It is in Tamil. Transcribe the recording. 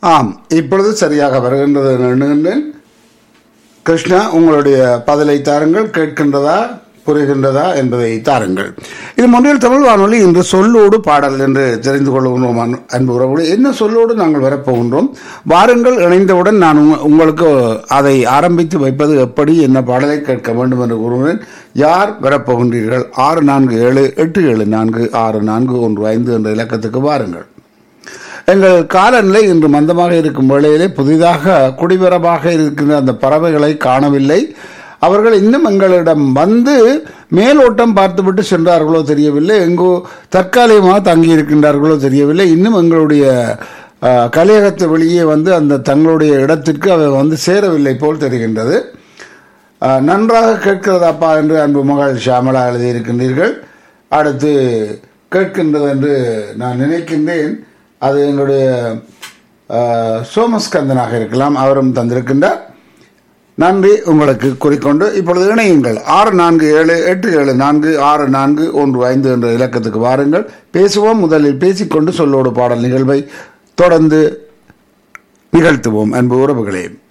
ஆம் இப்பொழுது சரியாக வருகின்றது என்று எண்ணுகின்றேன் கிருஷ்ணா உங்களுடைய பதிலை தாருங்கள் கேட்கின்றதா புரிகின்றதா என்பதை தாருங்கள் இது மொழியில் தமிழ் வானொலி இன்று சொல்லோடு பாடல் என்று தெரிந்து கொள்கின்றோம் அன்- அன்பு உறவுகளே என்ன சொல்லோடு நாங்கள் வரப்போகின்றோம் வாருங்கள் இணைந்தவுடன் நான் உங்க- உங்களுக்கு அதை ஆரம்பித்து வைப்பது எப்படி என்ன பாடலை கேட்க வேண்டும் என்று கூறுகிறேன் யார் வரப்போகின்றீர்கள் ஆறு நான்கு ஏழு எட்டு ஏழு நான்கு ஆறு நான்கு ஒன்று ஐந்து என்ற இலக்கத்துக்கு வாருங்கள் எங்கள் காலநிலை இன்று மந்தமாக இருக்கும் வேளையிலே புதிதாக குடிவரவாக இருக்கின்ற அந்த பறவைகளை காணவில்லை அவர்கள் இன்னும் எங்களிடம் வந்து மேலோட்டம் பார்த்துவிட்டு சென்றார்களோ தெரியவில்லை எங்கோ தற்காலிகமாக தங்கி இருக்கின்றார்களோ தெரியவில்லை இன்னும் எங்களுடைய அஹ், கலையகத்து வெளியே வந்து அந்த தங்களுடைய இடத்திற்கு அவை வந்து சேரவில்லை போல் தெரிகின்றது அஹ், நன்றாக கேட்கிறதாப்பா என்று அன்பு மகள் ஷியாமலா எழுதியிருக்கின்றீர்கள் அடுத்து கேட்கின்றது என்று நான் நினைக்கின்றேன் அது எங்களுடைய அஹ், சோமஸ்கந்தனாக இருக்கலாம் அவரும் தந்திருக்கின்றார் நன்றி உங்களுக்கு கூறிக்கொண்டு இப்பொழுது இணையுங்கள் ஆறு நான்கு ஏழு எட்டு ஏழு நான்கு ஆறு நான்கு ஒன்று ஐந்து என்ற இலக்கத்துக்கு வாருங்கள் பேசுவோம் முதலில் பேசிக்கொண்டு சொல்லோடு பாடல் நிகழ்வை தொடர்ந்து நிகழ்த்துவோம் அன்பு உறவுகளே